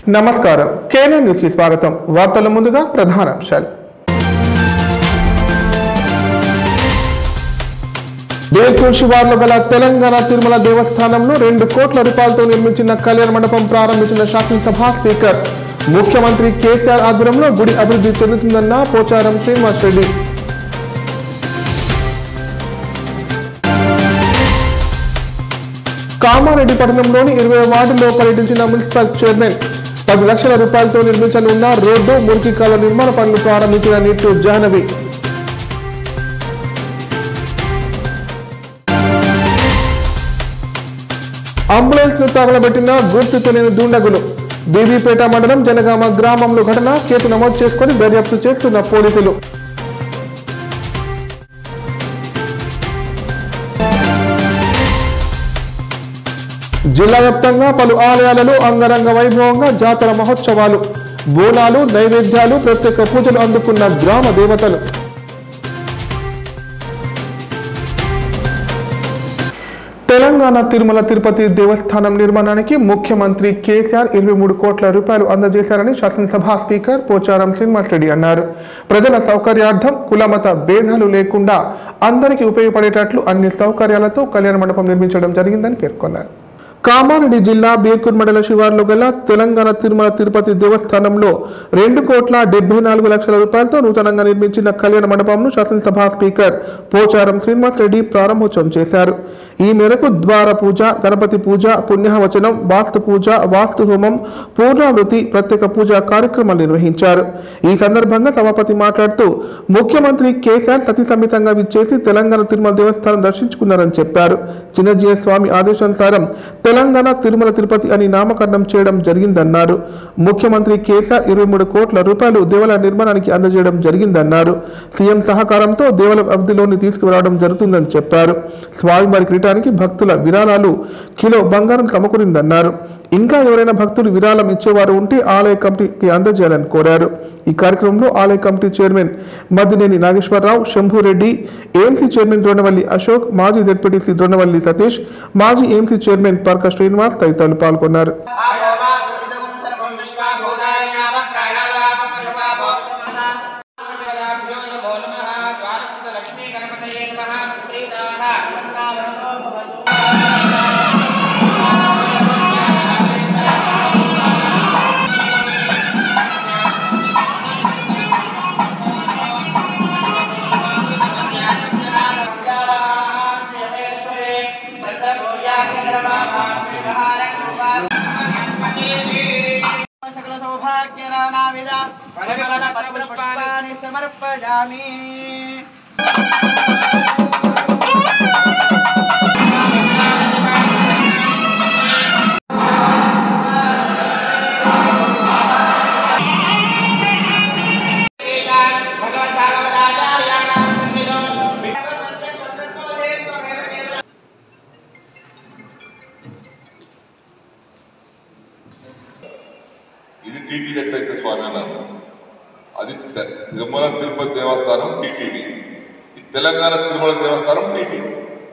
నమస్కారం కేనే న్యూస్ కి స్వాగతం వార్తల ముందుగా ప్రధాన అంశాలు బేల్పూర్ శివార్లో గల తెలంగాణ తిరుమల దేవస్థానంలో రెండు కోట్ల రూపాయలతో నిర్మించిన కళ్యాణ మండపం ప్రారంభించిన శాసనసభ స్పీకర్ ముఖ్యమంత్రి కేసీఆర్ ఆధ్వర్యంలో గుడి అభివృద్ధి చెందుతుందన్న పోచారం శ్రీనివాస్ రెడ్డి కామారెడ్డి పట్టణంలోని ఇరవై వార్డుల్లో పర్యటించిన మున్సిపల్ చైర్మన్ పది లక్షల రూపాయలతో నిర్మించనున్న రోడ్డు మురికి కాలువ నిర్మాణ పనులు ప్రారంభించిన నిట్టు జాహ్నవి అంబులెన్స్ ను తగలబెట్టిన గుర్తు తెలియని దుండగులు బీబీపేట మండలం జనగామ గ్రామంలో ఘటన కేసు నమోదు చేసుకుని దర్యాప్తు చేస్తున్న పోలీసులు జిల్లా వ్యాప్తంగా పలు ఆలయాలలో అంగరంగ వైభవంగా జాతర మహోత్సవాలు బోనాలు నైవేద్యాలు ప్రత్యేక పూజలు అందుకున్న గ్రామ దేవతలు తెలంగాణ తిరుమల తిరుపతి దేవస్థానం నిర్మాణానికి ముఖ్యమంత్రి కేసీఆర్ ఇరవై మూడు కోట్ల రూపాయలు అందజేశారని శాసనసభ స్పీకర్ పోచారం శ్రీనివాసరెడ్డి అన్నారు ప్రజల సౌకర్యార్థం కులమత భేదాలు లేకుండా అందరికీ ఉపయోగపడేటట్లు అన్ని సౌకర్యాలతో కళ్యాణ మండపం నిర్మించడం జరిగిందని పేర్కొన్నారు కామారెడ్డి జిల్లా బీర్కూర్ మండల శివార్లో గల తెలంగాణ తిరుమల తిరుపతి దేవస్థానంలో రెండు కోట్ల డెబ్బై నాలుగు లక్షల రూపాయలతో నూతనంగా నిర్మించిన కళ్యాణ మండపంను శాసనసభ స్పీకర్ పోచారం శ్రీనివాస్ రెడ్డి ప్రారంభోత్సవం చేశారు ఈ మేరకు ద్వార పూజ గణపతి పూజ పుణ్యవచనం వాస్తు పూజ వాస్తు హోమం పూర్ణావృతి ప్రత్యేక పూజ కార్యక్రమాలు నిర్వహించారు ఈ సందర్భంగా సభాపతి మాట్లాడుతూ ముఖ్యమంత్రి కేసీఆర్ సతీ సమేతంగా విచ్చేసి తెలంగాణ తిరుమల దేవస్థానం దర్శించుకున్నారని చెప్పారు చిన్నజీయ స్వామి ఆదేశానుసారం తెలంగాణ తిరుమల తిరుపతి అని నామకరణం చేయడం జరిగిందన్నారు ముఖ్యమంత్రి కేసీఆర్ ఇరవై మూడు కోట్ల రూపాయలు దేవాలయ నిర్మాణానికి అందజేయడం జరిగిందన్నారు సీఎం సహకారంతో దేవాలయ అభివృద్ధిలోని తీసుకురావడం జరుగుతుందని చెప్పారు స్వామివారి కిరీటానికి భక్తుల విరాళాలు కిలో బంగారం సమకూరిందన్నారు ఇంకా ఎవరైనా భక్తులు విరాళం ఇచ్చేవారు ఉంటే ఆలయ కమిటీకి అందజేయాలని కోరారు ఈ కార్యక్రమంలో ఆలయ committee chairman Maddineni Nageswararao Shambhureddy AMC chairman Dronavalli Ashok మాజీ జెడ్పీటీసీ ద్రోణవల్లి సతీష్ మాజీ ఏఎంసీ చైర్మన్ పర్క శ్రీనివాస్ తదితరులు పాల్గొన్నారు సకల సౌభాగ్యనానావిధ పరిమళ పత్ర పుష్పాన్ని సమర్పయామి ఇది టీటీడీ ఎట్లయితే స్వామి అన్నారు అది తె- తిరుమల తిరుపతి దేవస్థానం టీటీడీ ఈ తెలంగాణ తిరుమల దేవస్థానం టీటీడీ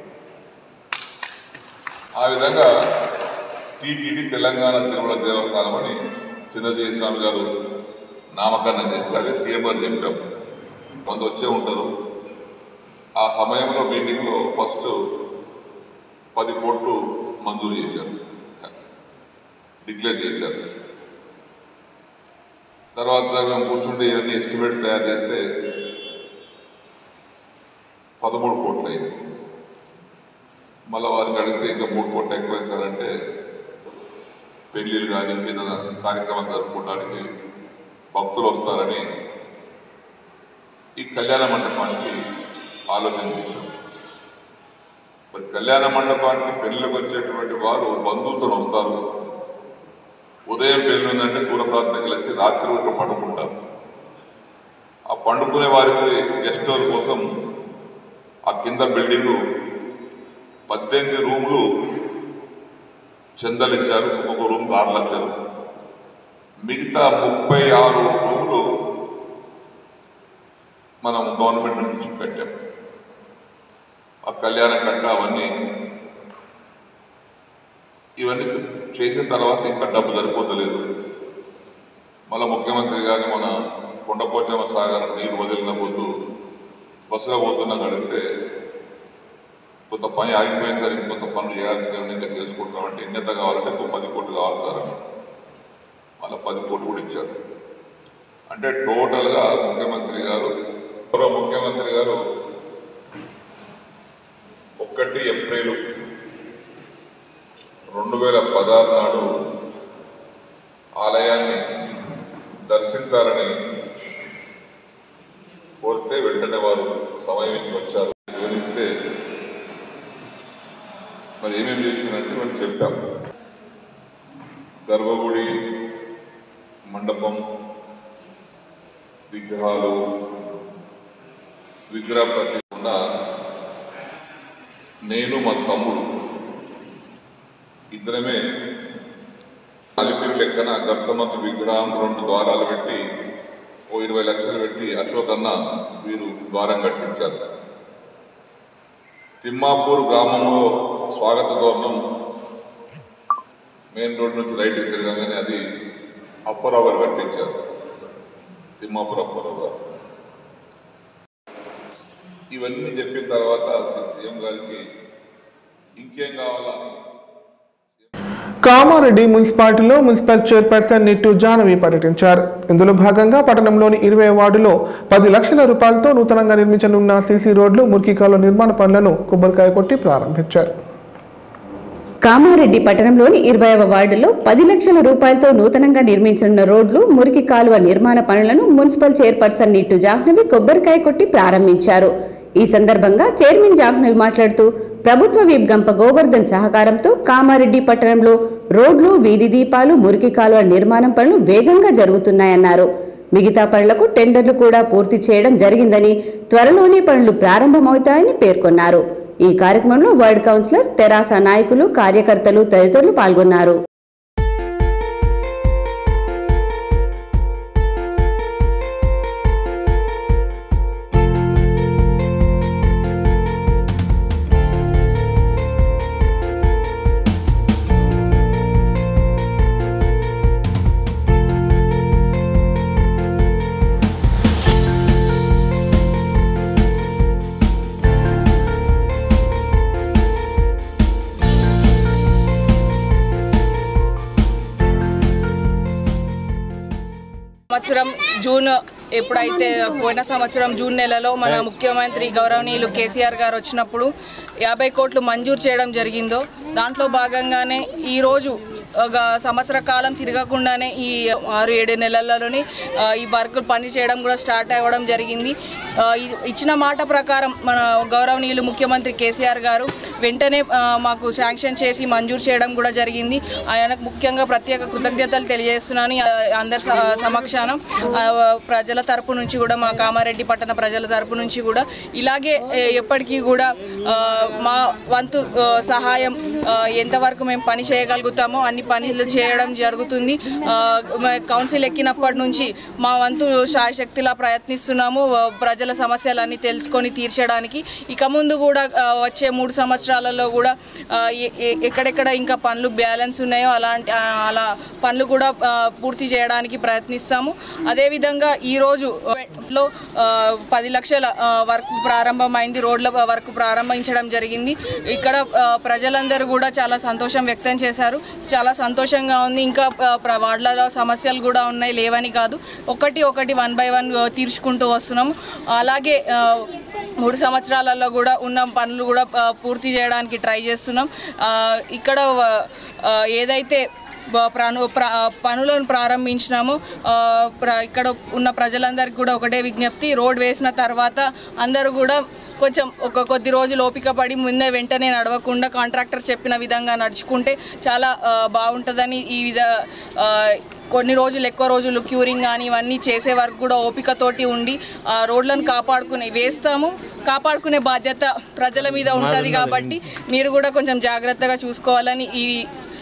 ఆ విధంగా టీటీడీ తెలంగాణ తిరుమల దేవస్థానం అని చిన్నజీయ స్వామి గారు నామకరణం చేస్తే అదే సీఎం గారు చెప్పాం కొంత వచ్చే ఉంటారు ఆ సమయంలో మీటింగ్లో ఫస్ట్ పది కోట్లు మంజూరు చేశారు డిక్లేర్ చేశారు తర్వాత మేము కూర్చుంటే ఇవన్నీ ఎస్టిమేట్ తయారు చేస్తే పదమూడు కోట్లు అయింది మళ్ళీ వారికి అడిగితే ఇంకా మూడు కోట్లు ఎక్కువ ఇస్తారంటే పెళ్ళిళ్ళు కానీ ఏదైనా కార్యక్రమం జరుపుకోవడానికి భక్తులు వస్తారని ఈ కళ్యాణ మండపానికి ఆలోచన చేశాం మరి కళ్యాణ మండపానికి పెళ్ళికి వచ్చేటువంటి వారు బంధువులతో వస్తారు ఉదయం పెళ్లి ఉందంటే దూర ప్రాంతానికి వచ్చి రాత్రి వరకు పండుకుంటారు ఆ పండుకునే వారికి గెస్ట్ హౌస్ కోసం ఆ కింద బిల్డింగు పద్దెనిమిది రూములు చందలు ఇచ్చారు ఒక్కొక్క రూమ్ ఆరు లక్షలు మిగతా ముప్పై ఆరు రూములు మనం గవర్నమెంట్ నుంచి పెట్టాం ఆ కళ్యాణ కట్ట అవన్నీ ఇవన్నీ చేసిన తర్వాత ఇంకా డబ్బు సరిపోతలేదు మళ్ళీ ముఖ్యమంత్రి గారిని మన కొండపోచమ్మ సాగర్ నీరు వదిలిన పొద్దు బస్సులో పోతున్నాం అడిగితే కొంత పని ఆగిపోయింది సార్ ఇంకొంత పనులు చేయాల్సి ఉంది ఇంకా చేసుకుంటున్నాం అంటే ఎన్నెంత కావాలంటే ఇంకో పది కోట్లు కావాలి సార్ అని మళ్ళీ పది కోట్లు కూడా ఇచ్చారు అంటే టోటల్గా ముఖ్యమంత్రి గారు గౌరవ ముఖ్యమంత్రి గారు ఒకటి ఏప్రిల్ రెండు వేల పదహారు నాడు ఆలయాన్ని దర్శించాలని కోరితే వెంటనే వారు సమయం ఇచ్చి వచ్చారు వివరిస్తే మరి ఏమేమి చేసినంటే మనం చెప్పాం గర్భగుడి మండపం విగ్రహాలు విగ్రహ ప్రతికుండా నేను మా తమ్ముడు ఇద్దరమే అలిపిరి లెక్కన గర్తమంతు విగ్రహం రెండు ద్వారాలు పెట్టి ఓ ఇరవై లక్షలు పెట్టి అశోక్ అన్న వీరు ద్వారం కట్టించారు తిమ్మాపూర్ గ్రామంలో స్వాగత తోరణం మెయిన్ రోడ్ నుంచి రైట్కి తిరగగానే అది అప్పారావు గారు కట్టించారు తిమ్మాపూర్ అప్పారావు గారు ఇవన్నీ చెప్పిన తర్వాత సీఎం గారికి ఇంకేం కావాలని కామారెడ్డి మున్సిపాలిటీలో మున్సిపల్ చైర్పర్సన్ నిట్టు జానవి పర్యటించారు ఇందులో భాగంగా పట్టణంలోని ఇరవై వార్డులో పది లక్షల రూపాయలతో నూతనంగా నిర్మించనున్న సీసీ రోడ్లు మురికికాల నిర్మాణ పనులను కొబ్బరికాయ కొట్టి ప్రారంభించారు కామారెడ్డి పట్టణంలోని ఇరవైవ వార్డులో పది లక్షల రూపాయలతో నూతనంగా నిర్మించనున్న రోడ్లు మురికి కాలువ నిర్మాణ పనులను మున్సిపల్ చైర్పర్సన్ నిట్టు జాహ్నవి కొబ్బరికాయ కొట్టి ప్రారంభించారు ఈ సందర్భంగా చైర్మన్ జాహ్నవి మాట్లాడుతూ ప్రభుత్వ విప్ గంప గోవర్ధన్ సహకారంతో కామారెడ్డి పట్టణంలో రోడ్లు వీధి దీపాలు మురికి కాలువ నిర్మాణం పనులు వేగంగా జరుగుతున్నాయన్నారు మిగతా పనులకు టెండర్లు కూడా పూర్తి చేయడం జరిగిందని త్వరలోనే పనులు ప్రారంభమవుతాయని పేర్కొన్నారు ఈ కార్యక్రమంలో వార్డు కౌన్సిలర్ తెరాస నాయకులు కార్యకర్తలు తదితరులు పాల్గొన్నారు సంవత్సరం జూన్ ఎప్పుడైతే పోయిన సంవత్సరం జూన్ నెలలో మన ముఖ్యమంత్రి గౌరవనీయులు కేసీఆర్ గారు వచ్చినప్పుడు యాభై కోట్లు మంజూరు చేయడం జరిగిందో దాంట్లో భాగంగానే ఈరోజు ఒక సంవత్సర కాలం తిరగకుండానే ఈ ఆరు ఏడు నెలలలోని ఆ, ఈ వర్క్ పని చేయడం కూడా స్టార్ట్ అవ్వడం జరిగింది ఆ, ఇ- ఇచ్చిన మాట ప్రకారం మన గౌరవనీయులు ముఖ్యమంత్రి కేసీఆర్ గారు వెంటనే ఆ, మాకు శాంక్షన్ చేసి మంజూరు చేయడం కూడా జరిగింది ఆయనకు ముఖ్యంగా ప్రత్యేక కృతజ్ఞతలు తెలియజేస్తున్నాను ఆ, అందరి స- సమక్షాన ఆ, ప్రజల తరపు నుంచి కూడా మా కామారెడ్డి పట్టణ ప్రజల తరపు నుంచి కూడా ఇలాగే ఏ, ఎప్పటికీ కూడా ఆ, మా వంతు ఆ, సహాయం ఆ, ఎంతవరకు మేము పని చేయగలుగుతామో అన్ని పనులు చేయడం జరుగుతుంది ఆ, మా కౌన్సిల్ ఎక్కినప్పటి నుంచి మా వంతు శాయశక్తిలా ప్రయత్నిస్తున్నాము ఆ, ప్రజల సమస్యలన్నీ తెలుసుకొని తీర్చడానికి ఇక ముందు కూడా ఆ, వచ్చే మూడు సంవత్సరాలలో కూడా ఆ, ఎ- ఎ- ఎక్కడెక్కడ ఇంకా పనులు బ్యాలెన్స్ ఉన్నాయో అలాంటి ఆ, అలా పనులు కూడా ఆ, పూర్తి చేయడానికి ప్రయత్నిస్తాము అదేవిధంగా ఈరోజు లో ఆ, పది లక్షల ఆ, వర్క్ ప్రారంభమైంది రోడ్ల వర్క్ ప్రారంభించడం జరిగింది ఇక్కడ ఆ, ప్రజలందరూ కూడా చాలా సంతోషం వ్యక్తం చేశారు చాలా సంతోషంగా ఉంది ఇంకా ఆ, ప్ర- వార్డులలో సమస్యలు కూడా ఉన్నాయి లేవని కాదు ఒకటి ఒకటి వన్ బై వన్ తీర్చుకుంటూ వస్తున్నాము అలాగే ఆ, మూడు సంవత్సరాలలో కూడా ఉన్న పనులు కూడా ఆ, పూర్తి చేయడానికి ట్రై చేస్తున్నాం ఆ, ఇక్కడ ఆ, ఏదైతే బ- ప్రాను ప్ర- పనులను ప్రారంభించినాము ఆ, ప్ర- ఇక్కడ ఉన్న ప్రజలందరికీ కూడా ఒకటే విజ్ఞప్తి రోడ్ వేసిన తర్వాత అందరూ కూడా కొంచెం ఒక కొద్ది రోజులు ఓపిక పడి ముందే వెంటనే నడవకుండా కాంట్రాక్టర్ చెప్పిన విధంగా నడుచుకుంటే చాలా ఆ, బాగుంటుందని ఈ విధ ఆ, కొన్ని రోజులు ఎక్కువ రోజులు క్యూరింగ్ కానీ ఇవన్నీ చేసే వరకు కూడా ఓపికతోటి ఉండి ఆ రోడ్లను కాపాడుకునే వేస్తాము కాపాడుకునే బాధ్యత ప్రజల మీద ఉంటుంది కాబట్టి మీరు కూడా కొంచెం జాగ్రత్తగా చూసుకోవాలని ఈ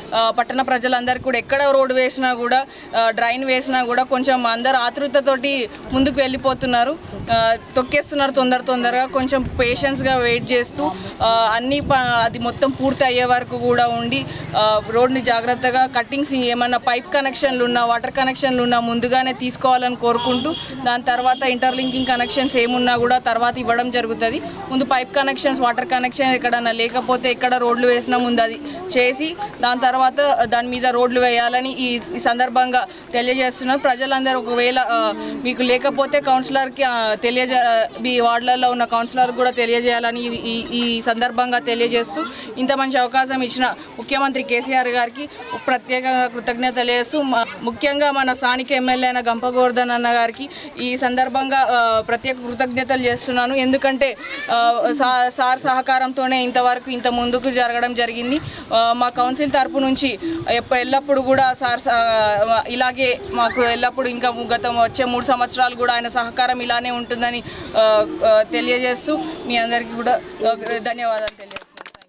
ఆ, పట్టణ ప్రజలందరికీ కూడా ఎక్కడ రోడ్డు వేసినా కూడా ఆ, డ్రైన్ వేసినా కూడా కొంచెం అందరు ఆతృతతోటి ముందుకు వెళ్ళిపోతున్నారు ఆ, తొక్కేస్తున్నారు తొందర తొందరగా కొంచెం పేషెన్స్గా వెయిట్ చేస్తూ ఆ, అన్ని ప- అది మొత్తం పూర్తి అయ్యే వరకు కూడా ఉండి ఆ, రోడ్ని జాగ్రత్తగా కట్టింగ్స్ ఏమన్నా పైప్ కనెక్షన్లు ఉన్నా వాటర్ కనెక్షన్లు ఉన్నా ముందుగానే తీసుకోవాలని కోరుకుంటూ దాని తర్వాత ఇంటర్లింకింగ్ కనెక్షన్స్ ఏమున్నా కూడా తర్వాత ఇవ్వడం జరుగుతుంది ముందు పైప్ కనెక్షన్స్ వాటర్ కనెక్షన్ ఎక్కడన్నా లేకపోతే ఎక్కడ రోడ్లు వేసినా ముందు అది చేసి దాని తర్వాత దాని మీద రోడ్లు వేయాలని ఈ ఈ సందర్భంగా తెలియజేస్తున్నాం ప్రజలందరూ ఒకవేళ ఆ, మీకు లేకపోతే కౌన్సిలర్కి ఆ, తెలియజే ఆ, మీ వార్డులలో ఉన్న కౌన్సిలర్ కూడా తెలియజేయాలని ఈ- ఈ ఈ సందర్భంగా తెలియజేస్తూ ఇంత మంచి అవకాశం ఇచ్చిన ముఖ్యమంత్రి కేసీఆర్ గారికి ప్రత్యేక కృతజ్ఞత తెలియజేస్తూ మ- ముఖ్యంగా మన స్థానిక ఎమ్మెల్యే అయిన గంప గోవర్ధన్ అన్న గారికి ఈ సందర్భంగా ఆ, ప్రత్యేక కృతజ్ఞతలు చేస్తున్నాను ఎందుకంటే ఆ, సా- సార్ సహకారంతోనే ఇంతవరకు ఇంత ముందుకు జరగడం జరిగింది ఆ, మా కౌన్సిల్ తరపు నుంచి ఎప్ప- ఎల్లప్పుడూ కూడా సార్ స- ఇలాగే మాకు ఎల్లప్పుడూ ఇంకా గత వచ్చే మూడు సంవత్సరాలు కూడా ఆయన సహకారం ఇలానే ఉంటుందని ఆ, ఆ, తెలియజేస్తూ మీ అందరికీ కూడా ఆ, ధన్యవాదాలు తెలియజేస్తున్నాను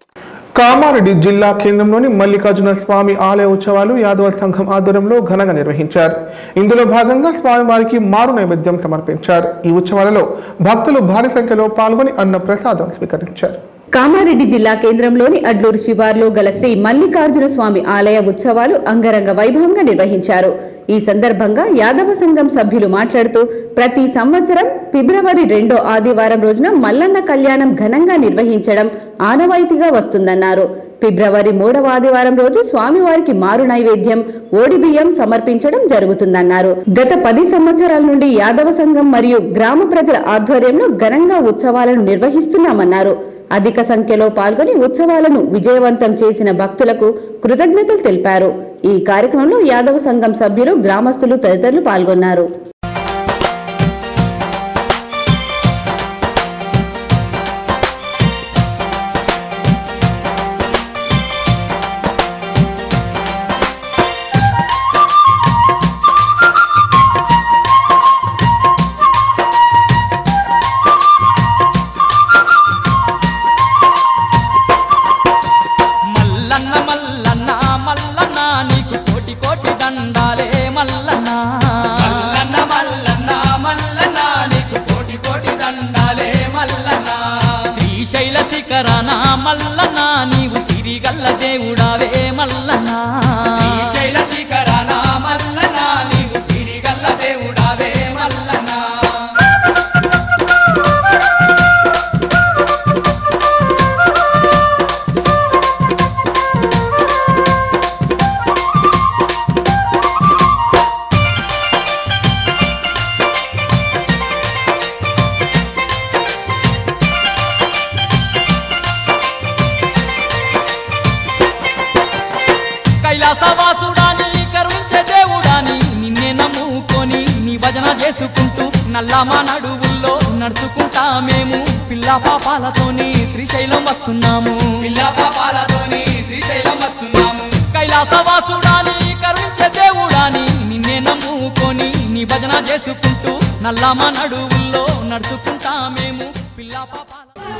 కామారెడ్డి జిల్లా కేంద్రంలోని మల్లికార్జున స్వామి ఆలయ ఉత్సవాలు యాదవ సంఘం ఆధ్వర్యంలో ఘనంగా నిర్వహించారు ఇందులో భాగంగా స్వామివారికి మారు నైవేద్యం సమర్పించారు ఈ ఉత్సవాలలో భక్తులు భారీ సంఖ్యలో పాల్గొని అన్న ప్రసాదం స్వీకరించారు కామారెడ్డి జిల్లా కేంద్రంలోని అడ్లూరు శివార్లో గల శ్రీ మల్లికార్జున స్వామి ఆలయ ఉత్సవాలు అంగరంగ వైభవంగా నిర్వహించారు ఈ సందర్భంగా యాదవ సంఘం సభ్యులు మాట్లాడుతూ ప్రతి సంవత్సరం ఫిబ్రవరి రెండో ఆదివారం రోజున మల్లన్న కళ్యాణం ఘనంగా నిర్వహించడం ఆనవాయితీగా వస్తుందన్నారు ఫిబ్రవరి మూడవ ఆదివారం రోజు స్వామివారికి మారు నైవేద్యం ఓడిబియ్యం సమర్పించడం జరుగుతుందన్నారు గత పది సంవత్సరాల నుండి యాదవ సంఘం మరియు గ్రామ ప్రజల ఆధ్వర్యంలో ఘనంగా ఉత్సవాలను నిర్వహిస్తున్నామన్నారు అధిక సంఖ్యలో పాల్గొని ఉత్సవాలను విజయవంతం చేసిన భక్తులకు కృతజ్ఞతలు తెలిపారు ఈ కార్యక్రమంలో యాదవ సంఘం సభ్యులు గ్రామస్తులు తదితరులు పాల్గొన్నారు మల్లన్న మల్లన్న మల్లన్న నీకు కోటి కోటి దండాలే మల్లన్న మల్లన్న మల్లన్న మల్లన్న నీకు కోటి కోటి దండాలే మల్లన్న శ్రీశైల శిఖరాన మల్లన్న నీవు సిరిగల్ల దేవుడావే మల్లన్న శ్రీశైల శిఖరాన మల్లన్న నీవు సిరిగల్ల దేవుడావే మల్లన్న కైలాసవాసుడాని కరుణించే దేవుడాని నిన్నే నమ్ముకొని నీ భజన చేసుకుంటూ నల్లమా నడువుల్లో నడుచుకుంటా మేము పిల్ల పాపాలతోని శ్రీశైలం వస్తున్నాము పిల్ల పాపాలతోని శ్రీశైలం వస్తున్నాము కైలాసవాసుడాని కరుణించే దేవుడాని నిన్నే నమ్ముకొని నీ భజన చేసుకుంటూ నల్లమా నడువుల్లో నడుచుకుంటా మేము పిల్ల పాపాల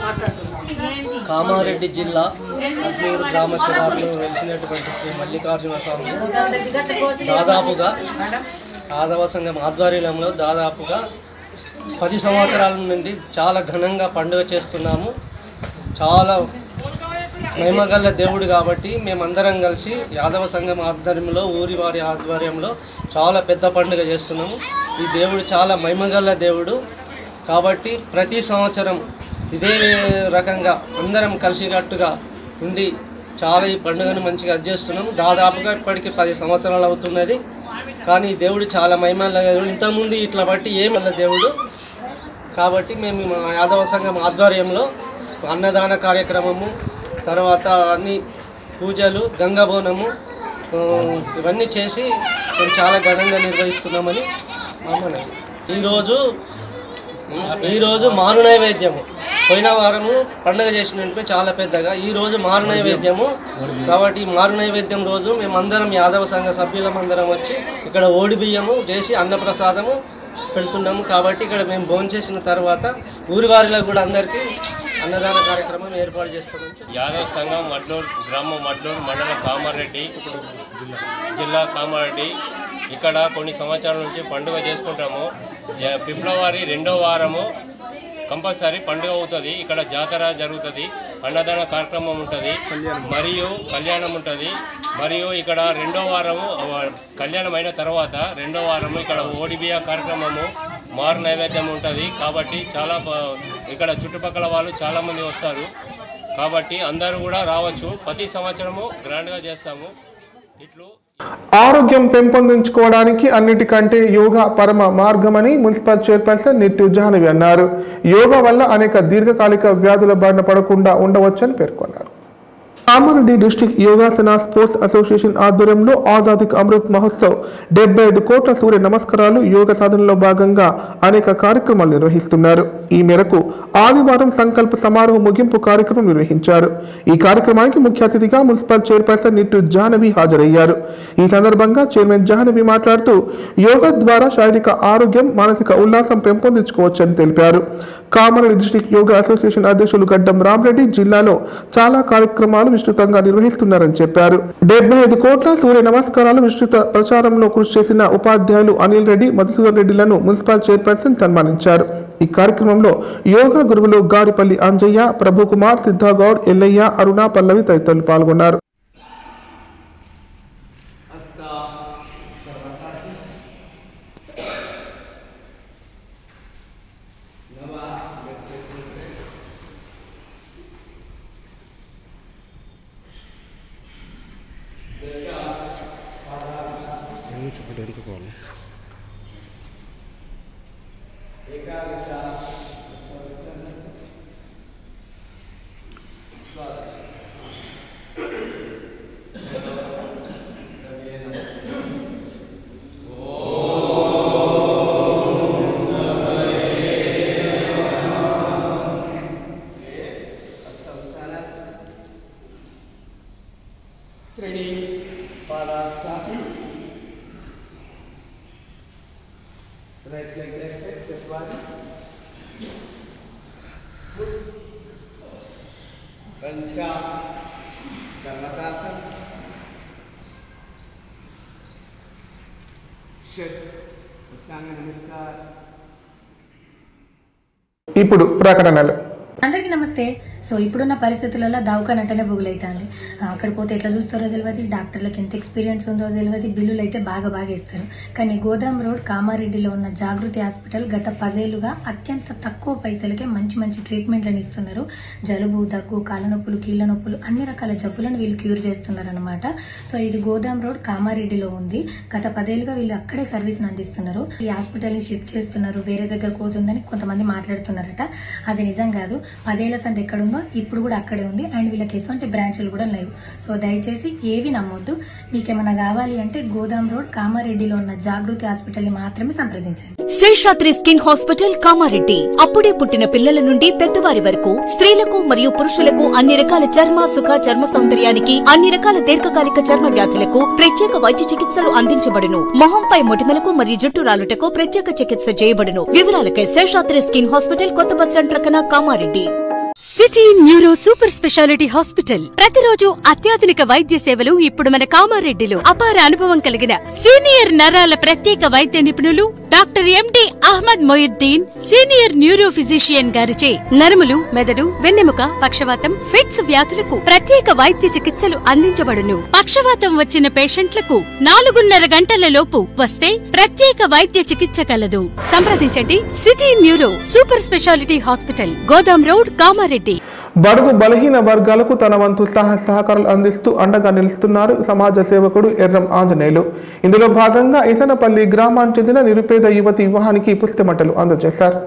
కామారెడ్డి జిల్లా అడ్లూరు గ్రామ శివార్లో వెలిసినటువంటి శ్రీ మల్లికార్జున స్వామి దాదాపుగా యాదవ సంఘం ఆధ్వర్యంలో దాదాపుగా పది సంవత్సరాల నుండి చాలా ఘనంగా పండుగ చేస్తున్నాము చాలా మహిమగల్ల దేవుడు కాబట్టి మేమందరం కలిసి యాదవ సంఘం ఆధ్వర్యంలో ఊరి వారి ఆధ్వర్యంలో చాలా పెద్ద పండుగ చేస్తున్నాము ఈ దేవుడు చాలా మహిమగల్ల దేవుడు కాబట్టి ప్రతి సంవత్సరం ఇదే రకంగా అందరం కలిసికట్టుగా ఉండి చాలా ఈ పండుగను మంచిగా చేస్తున్నాం దాదాపుగా ఇప్పటికి పది సంవత్సరాలు అవుతున్నది కానీ ఈ దేవుడు చాలా మహిమగల దేవుడు ఇంతకుముందు ఇట్లా బట్టి ఏమల్ల దేవుడు కాబట్టి మేము మా యాదవ సంఘం ఆధ్వర్యంలో అన్నదాన కార్యక్రమము తర్వాత అన్ని పూజలు గంగాబోనము ఆ, ఇవన్నీ చేసి మేము చాలా ఘనంగా నిర్వహిస్తున్నామని మా మనవి. ఈరోజు ఈరోజు మారు నైవేద్యము పోయిన వారము పండుగ చేసినట్టు చాలా పెద్దగా ఈ రోజు మారు నైవేద్యము కాబట్టి ఈ మారు నైవేద్యం రోజు మేమందరం యాదవ సంఘ సభ్యులమందరం వచ్చి ఇక్కడ ఓడి బియ్యము చేసి అన్నప్రసాదము పెడుతున్నాము కాబట్టి ఇక్కడ మేము భోజనం చేసిన తర్వాత ఊరి వారిలో కూడా అందరికీ అన్నదాన కార్యక్రమం ఏర్పాటు చేస్తామని చెప్పి యాదవ్ సంఘం మడ్నూర్ గ్రామం మడ్నూర్ మండలం కామారెడ్డి జిల్లా కామారెడ్డి ఇక్కడ కొన్ని సంవత్సరాల నుంచి పండుగ చేసుకుంటాము జ ఫిబ్రవరి రెండో వారము కంపల్సరీ పండుగ అవుతుంది ఇక్కడ జాతర జరుగుతుంది అన్నదాన కార్యక్రమం ఉంటుంది మరియు కళ్యాణం ఉంటుంది మరియు ఇక్కడ రెండో వారము ఆ, కళ్యాణం అయిన తర్వాత రెండో వారము ఇక్కడ ఓడిబియా కార్యక్రమము మారు నైవేద్యం ఉంటుంది కాబట్టి చాలా బ- ఇక్కడ చుట్టుపక్కల వాళ్ళు చాలామంది వస్తారు కాబట్టి అందరూ కూడా రావచ్చు ప్రతి సంవత్సరము గ్రాండ్గా చేస్తాము ఇట్లు ఆరోగ్యం పెంపొందించుకోవడానికి అన్నిటికంటే యోగా పరమ మార్గమని మున్సిపల్ చైర్పర్సన్ నిట్టు జాహ్నవి అన్నారు యోగా వల్ల అనేక దీర్ఘకాలిక వ్యాధుల బారిన పడకుండా ఉండవచ్చని పేర్కొన్నారు Kamareddy district Yogasana sports association ఆధ్వర్యంలో ఆజాదిక్ అమృత్ మహోత్సవ్ డెబ్బై ఐదు కోట్ల సూర్య నమస్కారాలు యోగ సాధనలో భాగంగా అనేక కార్యక్రమాలు నిర్వహిస్తున్నారు ఈ మేరకు ఆదివారం సంకల్ప సమారోహ ముగింపు కార్యక్రమం నిర్వహించారు ఈ కార్యక్రమానికి ముఖ్య అతిథిగా మున్సిపల్ చైర్పర్సన్ నిట్టు జాహ్నవి హాజరయ్యారు ఈ సందర్భంగా చైర్మన్ జాహ్నవి మాట్లాడుతూ యోగా ద్వారా శారీరక ఆరోగ్యం మానసిక ఉల్లాసం పెంపొందించుకోవచ్చని తెలిపారు కామారెడ్డి డిస్టిక్ యోగా అసోసియేషన్ అధ్యక్షులు గడ్డం రామరెడ్డి జిల్లాలో చాలా కార్యక్రమాలు విస్తృతంగా నిర్వహిస్తున్నారని చెప్పారు డెబ్బై ఐదు కోట్ల సూర్య నమస్కారాలు విస్తృత ప్రచారంలో కృషి చేసిన ఉపాధ్యాయులు అనిల్ రెడ్డి మధుసూదన్ రెడ్డిలను మున్సిపల్ చైర్పర్సన్ సన్మానించారు ఈ కార్యక్రమంలో యోగా గురువులు గాడిపల్లి అంజయ్య ప్రభుకుమార్ సిద్ధాగౌడ్ ఎల్లయ్య అరుణ పల్లవి తదితరులు పాల్గొన్నారు ఇప్పుడు ప్రకటనలు అందరికీ నమస్తే సో ఇప్పుడున్న పరిస్థితులలో దవాఖాన అంటేనే బుగులైతుంది అక్కడ పోతే ఎట్లా చూస్తారో తెలియదు డాక్టర్లకు ఎంత ఎక్స్పీరియన్స్ ఉందో తెలియదు బిల్లులు అయితే బాగా బాగా ఇస్తారు కానీ గోదాం రోడ్ కామారెడ్డిలో ఉన్న జాగృతి హాస్పిటల్ గత పదేళ్లుగా అత్యంత తక్కువ పైసలకే మంచి మంచి ట్రీట్మెంట్లను ఇస్తున్నారు జలుబు దగ్గు కాళ్ళ నొప్పులు కీళ్ళ నొప్పులు అన్ని రకాల జబ్బులను వీళ్ళు క్యూర్ చేస్తున్నారు అనమాట సో ఇది గోదాం రోడ్ కామారెడ్డిలో ఉంది గత పదేళ్లుగా వీళ్ళు అక్కడే సర్వీస్ అందిస్తున్నారు ఈ హాస్పిటల్ ని షిఫ్ట్ చేస్తున్నారు వేరే దగ్గర పోతుందని కొంతమంది మాట్లాడుతున్నారట అది నిజం కాదు పదేళ్ల సంది ఎక్కడుందో ఇప్పుడు కూడా అక్కడే ఉంది అండ్ వీళ్ళకి ఎటువంటి బ్రాంచ్లు కూడా లేవు సో దయచేసి ఏవి నమ్మొద్దు మీకేమైనా కావాలి అంటే గోదాం రోడ్ కామారెడ్డిలో ఉన్న జాగృతి హాస్పిటల్ ని మాత్రమే సంప్రదించండి శేషాద్రి స్కిన్ హాస్పిటల్ కామారెడ్డి అప్పుడే పుట్టిన పిల్లల నుండి పెద్దవారి వరకు స్త్రీలకు మరియు పురుషులకు అన్ని రకాల చర్మ సుఖ చర్మ సౌందర్యానికి అన్ని రకాల దీర్ఘకాలిక చర్మ వ్యాధులకు ప్రత్యేక వైద్య చికిత్సలు అందించబడును మొహంపై మొటిమలకు మరియు జుట్టు రాలుటకు ప్రత్యేక చికిత్స చేయబడును వివరాలకై శేషాద్రి స్కిన్ హాస్పిటల్ కొత్త బస్ స్టాండ్ ప్రక్కన Kamareddy city neuro super speciality hospital ప్రతిరోజు అత్యాధునిక వైద్య సేవలు ఇప్పుడు మన కామారెడ్డిలో అపార అనుభవం కలిగిన సీనియర్ నరాల ప్రత్యేక వైద్య నిపుణులు doctor MD Ahmed Moinuddin senior neuro physician గారిచే నరములు మెదడు వెన్నెముక పక్షవాతం ఫిట్స్ వ్యాధులకు ప్రత్యేక వైద్య చికిత్సలు అందించబడును పక్షవాతం వచ్చిన పేషెంట్లకు నాలుగున్నర గంటల లోపు వస్తే ప్రత్యేక వైద్య చికిత్స కలదు సంప్రదించండి city neuro super speciality hospital Godam road Kamareddy బడుగు బలహీన వర్గాలకు తన వంతు సహ సహకారాలు అందిస్తూ అండగా నిలుస్తున్నారు సమాజ సేవకుడు ఎర్రం ఆంజనేయులు ఇందులో భాగంగా ఇసనపల్లి గ్రామానికి చెందిన నిరుపేద యువతి వివాహానికి పుస్తమట్టలు అందజేశారు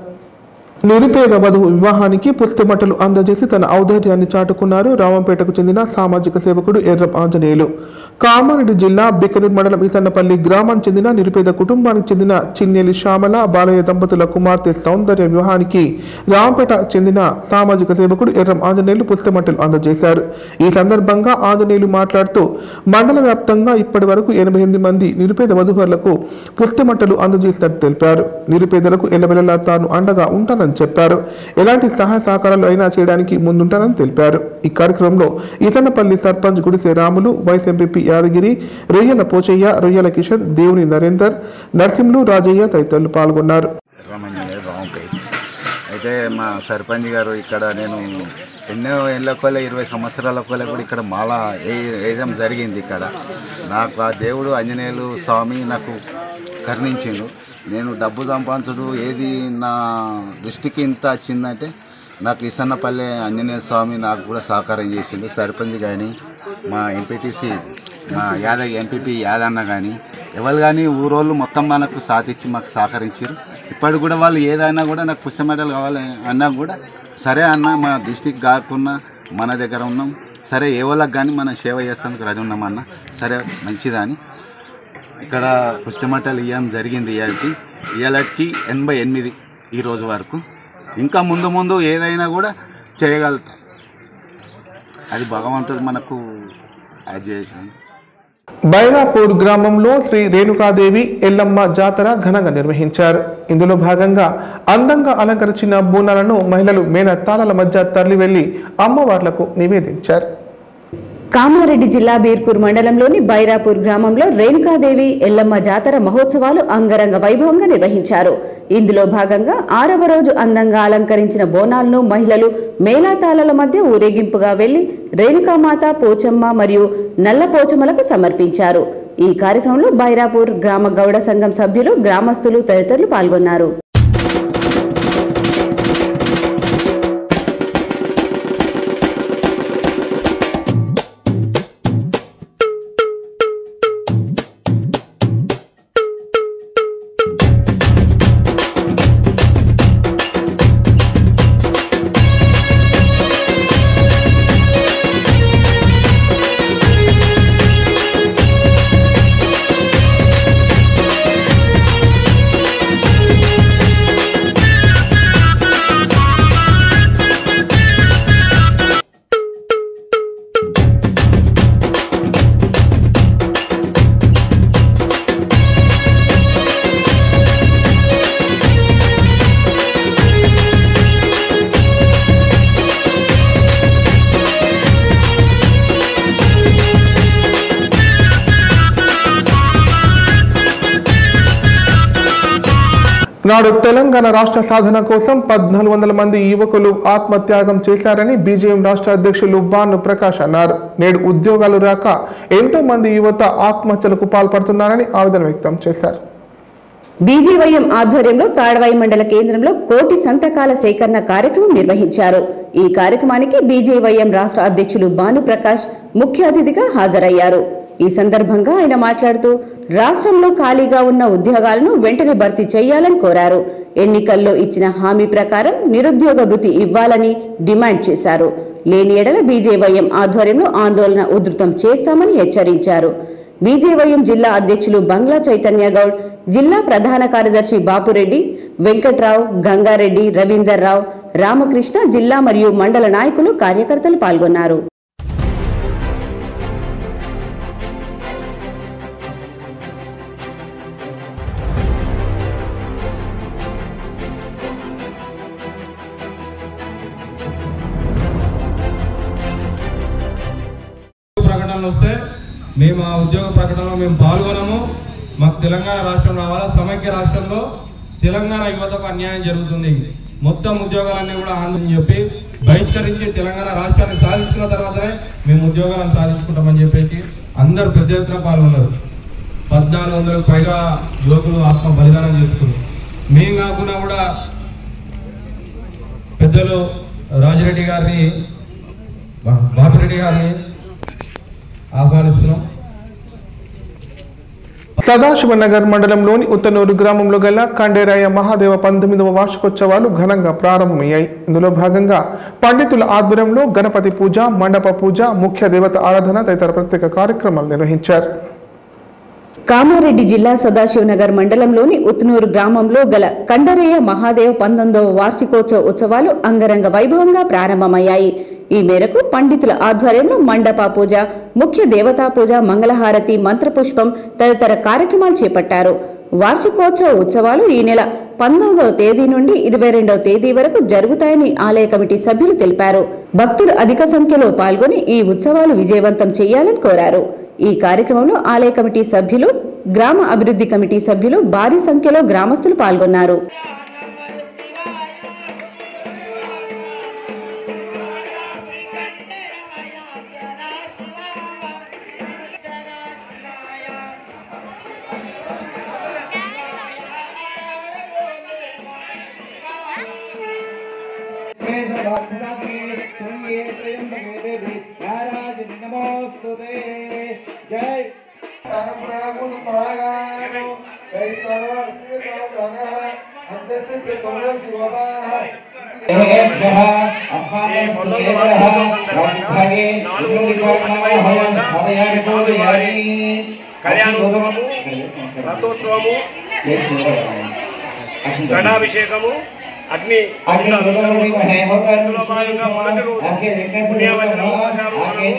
నిరుపేద వధువు వివాహానికి పుస్తమట్టలు అందజేసి తన ఔదార్యాన్ని చాటుకున్నారు రామంపేటకు చెందిన సామాజిక సేవకుడు ఎర్రం ఆంజనేయులు కామారెడ్డి జిల్లా బికనూరు మండలం ఈసన్నపల్లి గ్రామానికి చెందిన నిరుపేద కుటుంబానికి చెందిన చిన్నెలి శ్యామల బాలయ్య దంపతుల కుమార్తె సౌందర్య వివాహానికి రాంపేట చెందిన సామాజిక సేవకుడు ఎర్రం ఆంజనేయులు పుస్తమట్టలు అందజేశారు ఈ సందర్భంగా ఆంజనేయులు మాట్లాడుతూ మండల వ్యాప్తంగా ఇప్పటి వరకు ఎనభై ఎనిమిది మంది నిరుపేద వధువులకు పుస్తమట్టలు అందజేసినట్టు తెలిపారు నిరుపేదలకు ఎల్లవెల్లలా తాను అండగా ఉంటానని చెప్పారు ఎలాంటి సహాయ సహకారాలు అయినా చేయడానికి ముందుంటానని తెలిపారు ఈ కార్యక్రమంలో ఈసన్నపల్లి సర్పంచ్ గుడిసె రాములు వైస్ ఎంపీపీ యాదగిరి రొయ్యల పోచయ్య రొయ్యల కిషన్ దేవుని నరేందర్ నరసింహులు రాజయ్య తదితరులు పాల్గొన్నారు రమణయ్య రాంపేట్ అయితే మా సర్పంచ్ గారు ఇక్కడ నేను ఎన్నో ఏళ్ళ కొల ఇరవై సంవత్సరాల కొల కూడా ఇక్కడ మాల ఏ- వేయడం జరిగింది ఇక్కడ నాకు ఆ దేవుడు ఆంజనేయులు స్వామి నాకు కరుణించిండు నేను డబ్బు సంపాదించుడు ఏది నా దృష్టికి ఇంత వచ్చిందంటే నాకు ఇసన్నపల్లె ఆంజనేయ స్వామి నాకు కూడా సహకారం చేసిండు సర్పంచ్ కానీ మా ఎంపీటీసీ మా యాదవ్ ఎంపీపీ యాదన్న కానీ ఎవరు కానీ ఊరోళ్ళు మొత్తం మనకు సాధించి మాకు సహకరించారు ఇప్పటికి కూడా వాళ్ళు ఏదైనా కూడా నాకు పుష్ప మెడల్ కావాలి అన్నా కూడా సరే అన్న మా డిస్టిక్ కాకుండా మన దగ్గర ఉన్నాం సరే ఏ వాళ్ళకి కానీ మనం సేవ చేస్తానికి రెడీ ఉన్నామన్న సరే మంచిదని ఇక్కడ పుష్పమట్టలు ఇవ్వడం జరిగింది ఇవాళకి ఇవాళకి ఎనభై ఎనిమిది ఈ రోజు వరకు ఇంకా ముందు ముందు ఏదైనా కూడా చేయగలుగుతాం అది భగవంతుడు మనకు అది చేసాను బైరాపూర్ గ్రామంలో శ్రీ రేణుకాదేవి ఎల్లమ్మ జాతర ఘనంగా నిర్వహించారు ఇందులో భాగంగా అందంగా అలంకరించిన బోనాలను మహిళలు మేనత్తాళాల మధ్య తరలి వెళ్లి అమ్మవార్లకు నివేదించారు కామారెడ్డి జిల్లా బీర్పూర్ మండలంలోని బైరాపూర్ గ్రామంలో రేణుకాదేవి ఎల్లమ్మ జాతర మహోత్సవాలు అంగరంగ వైభవంగా నిర్వహించారు ఇందులో భాగంగా ఆరవ రోజు అందంగా అలంకరించిన బోనాలను మహిళలు మేళాతాళాల మధ్య ఊరేగింపుగా వెళ్లి రేణుకామాత పోచమ్మ మరియు నల్ల పోచమ్మలకు సమర్పించారు ఈ కార్యక్రమంలో బైరాపూర్ గ్రామ గౌడ సంఘం సభ్యులు గ్రామస్తులు తదితరులు పాల్గొన్నారు నాడు తెలంగాణ రాష్ట్ర సాధన కోసం పద్నాలుగు వందల మంది యువకులు ఆత్మత్యాగం చేశారని బీజేఎం రాష్ట్ర అధ్యక్షులు బాను ప్రకాష్ అన్నారు నేడు ఉద్యోగాలు రాక ఎంతో మంది యువత ఆత్మహత్యలకు పాల్పడుతున్నారని ఆవేదన వ్యక్తం చేశారు బీజేవైఎం ఆధ్వర్యంలో తాడవాయి మండల కేంద్రంలో కోటి సంతకాల సేకరణ కార్యక్రమం నిర్వహించారు ఈ కార్యక్రమానికి బీజేవైఎం రాష్ట్ర అధ్యక్షులు భానుప్రకాష్ ముఖ్య అతిథిగా హాజరయ్యారు ఈ సందర్భంగా ఆయన మాట్లాడుతూ రాష్ట్రంలో ఖాళీగా ఉన్న ఉద్యోగాలను వెంటనే భర్తీ చేయాలని కోరారు ఎన్నికల్లో ఇచ్చిన హామీ ప్రకారం నిరుద్యోగ వృత్తి ఇవ్వాలని డిమాండ్ చేశారు లేని ఎడల బీజేవైఎం ఆధ్వర్యంలో ఆందోళన ఉధృతం చేస్తామని హెచ్చరించారు బీజేవైఎం జిల్లా అధ్యక్షులు బంగ్లా చైతన్య గౌడ్ జిల్లా ప్రధాన కార్యదర్శి బాపురెడ్డి వెంకట్రావు గంగారెడ్డి రవీందర్ రావు రామకృష్ణ జిల్లా మరియు మండల నాయకులు కార్యకర్తలు పాల్గొన్నారు ప్రకటనలు వస్తే మేము ఆ ఉద్యోగ ప్రకటనలో మేము పాల్గొనము మాకు తెలంగాణ రాష్ట్రం రావాలా సమైక్య రాష్ట్రంలో తెలంగాణ యువతకు అన్యాయం జరుగుతుంది మొత్తం ఉద్యోగాలన్నీ కూడా ఆందోళన చెప్పి బహిష్కరించి తెలంగాణ రాష్ట్రాన్ని సాధించుకున్న తర్వాతనే మేము ఉద్యోగాలను సాధించుకుంటామని చెప్పేసి అందరూ పెద్ద ఎత్తున పాల్గొన్నారు పద్నాలుగు వందలకు పైగా యువకులు ఆత్మ బలిదానం చేసుకున్నారు మేము కాకుండా కూడా పెద్దలు రాజిరెడ్డి గారిని బా- బాపిరెడ్డి గారిని ఆహ్వానిస్తున్నాం సదాశివనగర్ మండలంలోని ఉత్తనూరు గ్రామంలో గల కండేరాయ మహాదేవ పంతొమ్మిదవ వార్షికోత్సవాలు ఘనంగా ప్రారంభమయ్యాయి ఇందులో భాగంగా పండితుల ఆధ్వర్యంలో గణపతి పూజ మండప పూజ ముఖ్య దేవత ఆరాధన తదితర ప్రత్యేక కార్యక్రమాలు నిర్వహించారు కామారెడ్డి జిల్లా సదాశివనగర్ మండలంలోని ఉత్నూరు గ్రామంలో గల కండరయ్య మహాదేవ్ పంతొమ్మిదవ వార్షికోత్సవ ఉత్సవాలు అంగరంగ వైభవంగా ప్రారంభమయ్యాయి ఈ మేరకు పండితుల ఆధ్వర్యంలో మండప పూజ ముఖ్య దేవతా పూజ మంగళహారతి మంత్రపుష్పం తదితర కార్యక్రమాలు చేపట్టారు వార్షికోత్సవ ఉత్సవాలు ఈ నెల పంతొమ్మిదవ తేదీ నుండి ఇరవై రెండవ తేదీ వరకు జరుగుతాయని ఆలయ కమిటీ సభ్యులు తెలిపారు భక్తులు అధిక సంఖ్యలో పాల్గొని ఈ ఉత్సవాలు విజయవంతం చేయాలని కోరారు ఈ కార్యక్రమంలో ఆలయ కమిటీ సభ్యులు గ్రామ అభివృద్ధి కమిటీ సభ్యులు భారీ సంఖ్యలో గ్రామస్తులు పాల్గొన్నారు జై కళ్యాణోత్సవము రథోత్సవము ఘటాభిషేకము అగ్ని అందులో భాగంగా మొదటి రోజు పుణ్యవచనము ఆచారం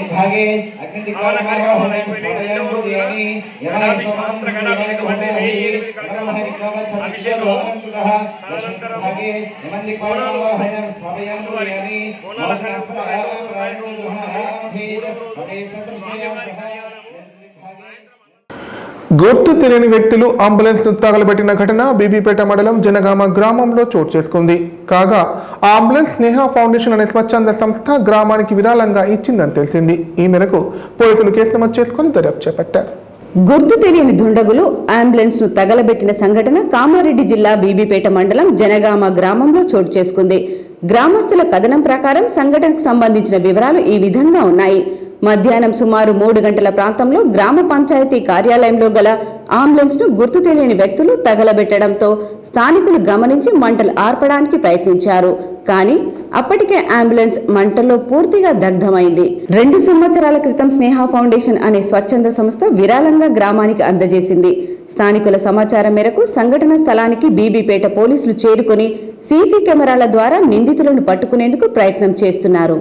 ఘటాభిషేక ఘటాభిషేకం అంటే వెయ్యి ఎనిమిది కలశాలు అభిషేకము తదనంతరము బోనాలు అమ్మవారి బోనాల గుర్తు తెలియని వ్యక్తులు అంబులెన్స్ ను తగలబెట్టిన ఘటన బీబీపేట మండలం జనగామ గ్రామంలో చోటు చేసుకుంది కాగా ఆ అంబులెన్స్ స్నేహ ఫౌండేషన్ అనే స్వచ్ఛంద సంస్థ గ్రామానికి విరాళంగా ఇచ్చిందని తెలిసింది ఈ మేరకు పోలీసులు కేసు నమోదు చేసుకుని దర్యాప్తు చేపట్టారు గుర్తు తెలియని దుండగులు అంబులెన్స్ ను తగలబెట్టిన సంఘటన కామారెడ్డి జిల్లా బీబీపేట మండలం జనగామ గ్రామంలో చోటు చేసుకుంది గ్రామస్తుల కథనం ప్రకారం సంఘటనకు సంబంధించిన వివరాలు ఈ విధంగా ఉన్నాయి మధ్యాహ్నం సుమారు మూడు గంటల ప్రాంతంలో గ్రామ పంచాయతీ కార్యాలయంలో గల అంబులెన్స్ ను గుర్తు తెలియని వ్యక్తులు తగలబెట్టడంతో స్థానికులు గమనించి మంటలు ఆర్పడానికి ప్రయత్నించారు కానీ అప్పటికే అంబులెన్స్ మంటల్లో పూర్తిగా దగ్ధమైంది రెండు సంవత్సరాల క్రితం స్నేహ ఫౌండేషన్ అనే స్వచ్ఛంద సంస్థ విరాళంగా గ్రామానికి అందజేసింది స్థానికుల సమాచారం మేరకు సంఘటన స్థలానికి బీబీపేట పోలీసులు చేరుకొని సీసీ కెమెరాల ద్వారా నిందితులను పట్టుకునేందుకు ప్రయత్నం చేస్తున్నారు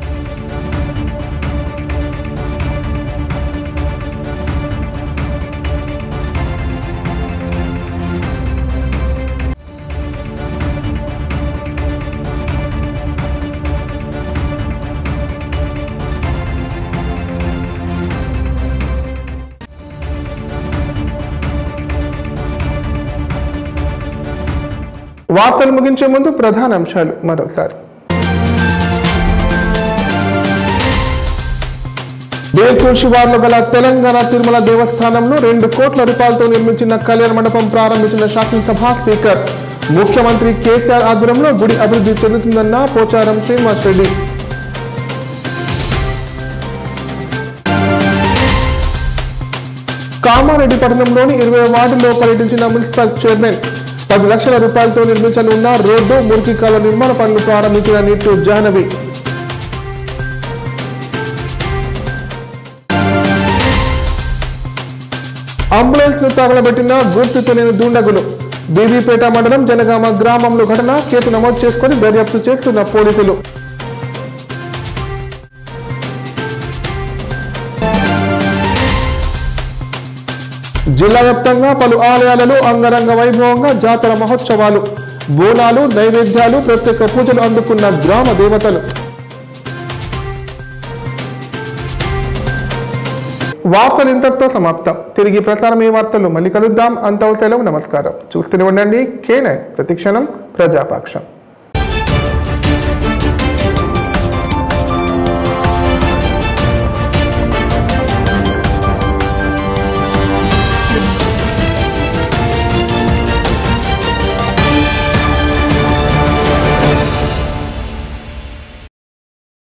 వార్తలు ముగించే ముందు ప్రధాన అంశాలు మరోసారి బేల్పూర్ శివార్లో గల తెలంగాణ తిరుమల దేవస్థానంలో రెండు కోట్ల రూపాయలతో నిర్మించిన కళ్యాణ మండపం ప్రారంభించిన శాసనసభ స్పీకర్ ముఖ్యమంత్రి కేసీఆర్ ఆధ్వర్యంలో గుడి అభివృద్ధి చెందుతుందన్న పోచారం శ్రీనివాస్ రెడ్డి కామారెడ్డి పట్టణంలోని ఇరవై వార్డుల్లో పర్యటించిన మున్సిపల్ చైర్మన్ పది లక్షల రూపాయలతో నిర్మించనున్న రోడ్డు మురికి కాలువ నిర్మాణ పనులు ప్రారంభించిన నిట్టు జాహ్నవి అంబులెన్స్ ను తగలబెట్టిన గుర్తు తెలియని దుండగులు బీబీపేట మండలం జనగామ గ్రామంలో ఘటన కేసు నమోదు చేసుకుని దర్యాప్తు చేస్తున్న పోలీసులు జిల్లా వ్యాప్తంగా పలు ఆలయాలలో అంగరంగ వైభవంగా జాతర మహోత్సవాలు బోనాలు నైవేద్యాలు ప్రత్యేక పూజలు అందుకున్న గ్రామ దేవతలు వార్తలు ఇంతటితో సమాప్తం తిరిగి ప్రసారం ఈ వార్తలు మళ్ళీ కలుద్దాం అంత సెలవు నమస్కారం చూస్తూనే ఉండండి కే నైన్ ప్రతిక్షణం ప్రజాపక్షం